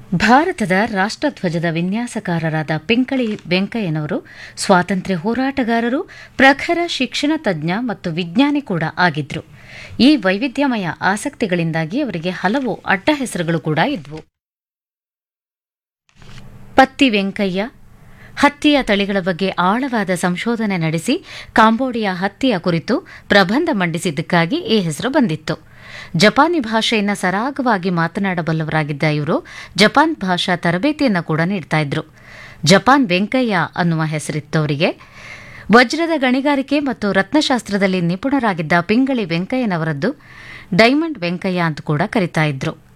ಭಾರತದ ರಾಷ್ಟ್ರಧ್ವಜದ ವಿನ್ಯಾಸಕಾರರಾದ ಪಿಂಕಳಿ ವೆಂಕಯ್ಯನವರು ಸ್ವಾತಂತ್ರ್ಯ ಹೋರಾಟಗಾರರು ಪ್ರಖರ ಶಿಕ್ಷಣ ತಜ್ಞ ಮತ್ತು ವಿಜ್ಞಾನಿ ಕೂಡ ಆಗಿದ್ರು ಈ ವೈವಿಧ್ಯಮಯ ಆಸಕ್ತಿಗಳಿಂದಾಗಿ ಅವರಿಗೆ ಹಲವು ಅಡ್ಡ ಹೆಸರುಗಳು ಕೂಡ ಇದ್ವು ಪತ್ತಿ ವೆಂಕಯ್ಯ ಹತ್ತಿಯ ತಳಿಗಳ ಬಗ್ಗೆ ಆಳವಾದ ಸಂಶೋಧನೆ ನಡೆಸಿ ಕಾಂಬೋಡಿಯಾ ಹತ್ತಿಯ ಕುರಿತು ಪ್ರಬಂಧ ಮಂಡಿಸಿದ್ದಕ್ಕಾಗಿ ಈ ಹೆಸರು ಬಂದಿತ್ತು ಜಪಾನಿ ಭಾಷೆಯನ್ನು ಸರಾಗವಾಗಿ ಮಾತನಾಡಬಲ್ಲವರಾಗಿದ್ದ ಇವರು ಜಪಾನ್ ಭಾಷಾ ತರಬೇತಿಯನ್ನು ಕೂಡ ನೀಡ್ತಾ ಇದ್ರು ಜಪಾನ್ ವೆಂಕಯ್ಯ ಅನ್ನುವ ಹೆಸರಿತ್ತು ಅವರಿಗೆ ವಜ್ರದ ಗಣಿಗಾರಿಕೆ ಮತ್ತು ರತ್ನಶಾಸ್ತ್ರದಲ್ಲಿ ನಿಪುಣರಾಗಿದ್ದ ಪಿಂಗಳಿ ವೆಂಕಯ್ಯನವರದ್ದು ಡೈಮಂಡ್ ವೆಂಕಯ್ಯ ಅಂತ ಕೂಡ ಕರಿತಾ ಇದ್ರು